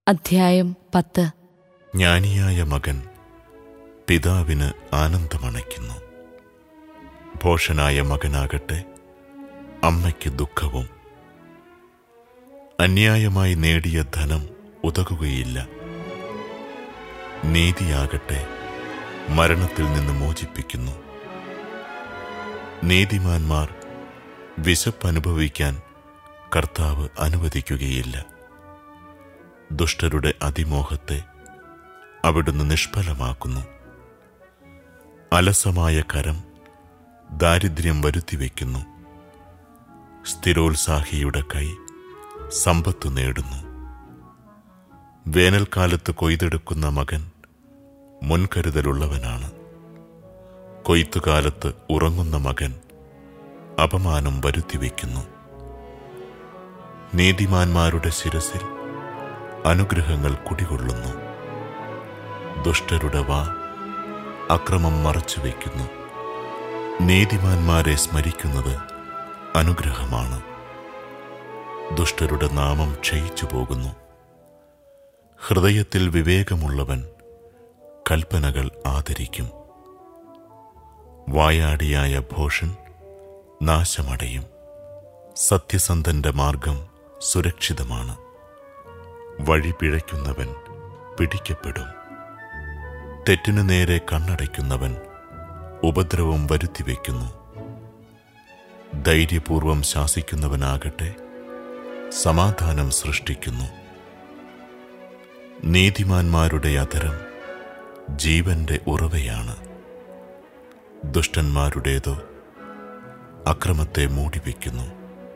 അധ്യായം പത്ത് ജ്ഞാനിയായ മകൻ പിതാവിന് ആനന്ദമണയ്ക്കുന്നു ഭോഷനായ മകനാകട്ടെ അമ്മയ്ക്ക് ദുഃഖവും അന്യായമായി നേടിയ ധനം ഉതകുകയില്ല നീതിയാകട്ടെ മരണത്തിൽ നിന്ന് മോചിപ്പിക്കുന്നു നീതിമാന്മാർ വിശപ്പ് അനുഭവിക്കാൻ കർത്താവ് അനുവദിക്കുകയില്ല ദുഷ്ടരുടെ അതിമോഹത്തെ അവിടുന്ന് നിഷ്ഫലമാക്കുന്നു അലസമായ കരം ദാരിദ്ര്യം വരുത്തിവെക്കുന്നു സ്ഥിരോത്സാഹിയുടെ കൈ സമ്പത്തു നേടുന്നു വേനൽക്കാലത്ത് കൊയ്തെടുക്കുന്ന മകൻ മുൻകരുതലുള്ളവനാണ് കൊയ്ത്തുകാലത്ത് ഉറങ്ങുന്ന മകൻ അപമാനം വരുത്തിവെക്കുന്നു നീതിമാന്മാരുടെ ശിരസിൽ അനുഗ്രഹങ്ങൾ കുടികൊള്ളുന്നു ദുഷ്ടരുടെ വാ അക്രമം മറച്ചുവെക്കുന്നു നീതിമാന്മാരെ സ്മരിക്കുന്നത് അനുഗ്രഹമാണ് ദുഷ്ടരുടെ നാമം ക്ഷയിച്ചു പോകുന്നു ഹൃദയത്തിൽ വിവേകമുള്ളവൻ കൽപ്പനകൾ ആദരിക്കും വായാടിയായ ഭോഷൻ നാശമടയും സത്യസന്ധന്റെ മാർഗം സുരക്ഷിതമാണ് വഴി പിഴയ്ക്കുന്നവൻ പിടിക്കപ്പെടും തെറ്റിനു നേരെ കണ്ണടയ്ക്കുന്നവൻ ഉപദ്രവം വരുത്തിവെക്കുന്നു ധൈര്യപൂർവം ശാസിക്കുന്നവനാകട്ടെ സമാധാനം സൃഷ്ടിക്കുന്നു നീതിമാന്മാരുടെ അധരം ജീവന്റെ ഉറവയാണ് ദുഷ്ടന്മാരുടേതോ അക്രമത്തെ മൂടിവെക്കുന്നു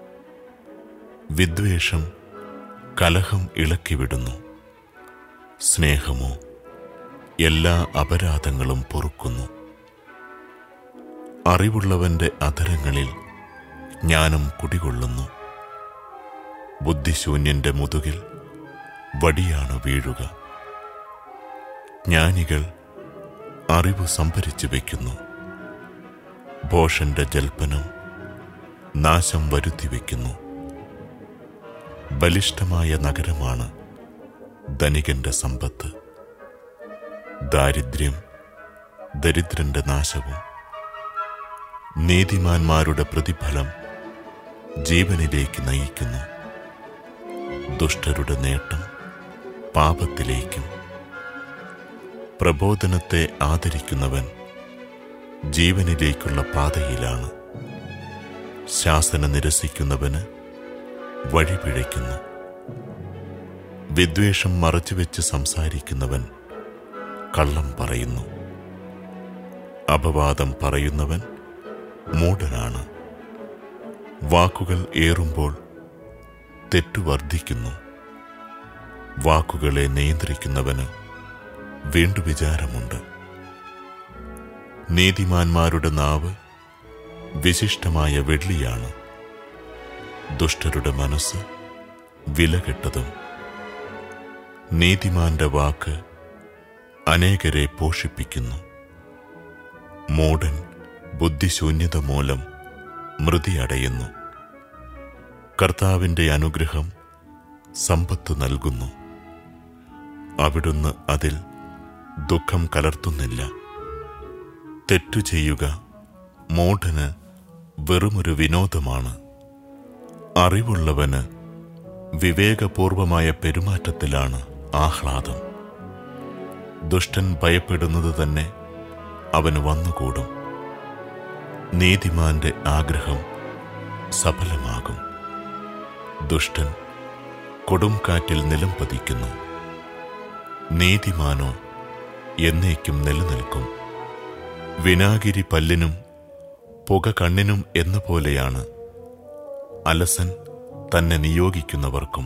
വിദ്വേഷം കലഹം ഇളക്കിവിടുന്നു സ്നേഹമോ എല്ലാ അപരാധങ്ങളും പൊറുക്കുന്നു അറിവുള്ളവന്റെ അധരങ്ങളിൽ ജ്ഞാനം കുടികൊള്ളുന്നു ബുദ്ധിശൂന്യന്റെ മുതുകിൽ വടിയാണ് വീഴുക ജ്ഞാനികൾ അറിവ് സംഭരിച്ചു വയ്ക്കുന്നു ഭോഷന്റെ ജൽപ്പനം നാശം വരുത്തിവെക്കുന്നു ബലിഷ്ഠമായ നഗരമാണ് ധനികന്റെ സമ്പത്ത് ദാരിദ്ര്യം ദരിദ്രന്റെ നാശവും നീതിമാന്മാരുടെ പ്രതിഫലം ജീവനിലേക്ക് നയിക്കുന്നു ദുഷ്ടരുടെ നേട്ടം പാപത്തിലേക്കും പ്രബോധനത്തെ ആദരിക്കുന്നവൻ ജീവനിലേക്കുള്ള പാതയിലാണ് ശാസന നിരസിക്കുന്നവന് വഴിപിഴയ്ക്കുന്നു വിദ്വേഷം മറച്ചുവെച്ച് സംസാരിക്കുന്നവൻ കള്ളം പറയുന്നു അപവാദം പറയുന്നവൻ മൂഢനാണ് വാക്കുകൾ ഏറുമ്പോൾ തെറ്റു വർദ്ധിക്കുന്നു വാക്കുകളെ നിയന്ത്രിക്കുന്നവന് വീണ്ടു വിചാരമുണ്ട് നീതിമാന്മാരുടെ നാവ് വിശിഷ്ടമായ വെള്ളിയാണ് ദുഷ്ടരുടെ മനസ്സ് വിലകെട്ടതും നീതിമാന്റെ വാക്ക് അനേകരെ പോഷിപ്പിക്കുന്നു മൂടൻ ബുദ്ധിശൂന്യത മൂലം മൃതി അടയുന്നു കർത്താവിന്റെ അനുഗ്രഹം സമ്പത്ത് നൽകുന്നു അവിടുന്ന് അതിൽ ദുഃഖം കലർത്തുന്നില്ല തെറ്റു ചെയ്യുക മൂഢന് വെറുമൊരു വിനോദമാണ് അറിവുള്ളവന് വിവേകപൂർവമായ പെരുമാറ്റത്തിലാണ് ആഹ്ലാദം ദുഷ്ടൻ ഭയപ്പെടുന്നത് തന്നെ അവന് വന്നുകൂടും നീതിമാന്റെ ആഗ്രഹം സഫലമാകും ദുഷ്ടൻ കൊടുംകാറ്റിൽ നിലം പതിക്കുന്നു നീതിമാനോ എന്നേക്കും നിലനിൽക്കും വിനാഗിരി പല്ലിനും പുക കണ്ണിനും എന്ന പോലെയാണ് അലസൻ തന്നെ നിയോഗിക്കുന്നവർക്കും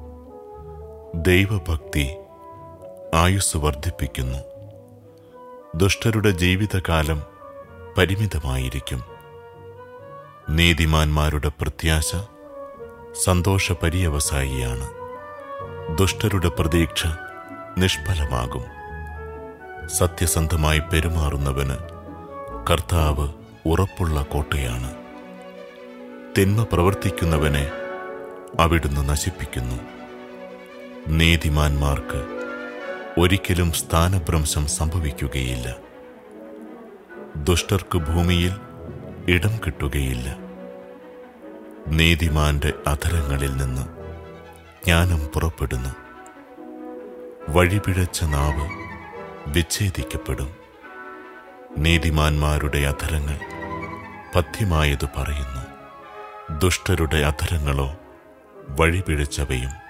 ദൈവഭക്തി ആയുസ് വർദ്ധിപ്പിക്കുന്നു ദുഷ്ടരുടെ ജീവിതകാലം പരിമിതമായിരിക്കും നീതിമാന്മാരുടെ പ്രത്യാശ സന്തോഷപര്യവസായിയാണ് ദുഷ്ടരുടെ പ്രതീക്ഷ നിഷ്ഫലമാകും സത്യസന്ധമായി പെരുമാറുന്നവന് കർത്താവ് ഉറപ്പുള്ള കോട്ടയാണ് തിന്മ പ്രവർത്തിക്കുന്നവനെ അവിടുന്ന് നശിപ്പിക്കുന്നു നീതിമാന്മാർക്ക് ഒരിക്കലും സ്ഥാനഭ്രംശം സംഭവിക്കുകയില്ല ദുഷ്ടർക്ക് ഭൂമിയിൽ ഇടം കിട്ടുകയില്ല നീതിമാന്റെ അധരങ്ങളിൽ നിന്ന് ജ്ഞാനം പുറപ്പെടുന്നു വഴിപിഴച്ച നാവ് വിച്ഛേദിക്കപ്പെടും നീതിമാന്മാരുടെ അധരങ്ങൾ പഥ്യമായത് പറയുന്നു ദുഷ്ടരുടെ അധരങ്ങളോ വഴിപിഴച്ചവയും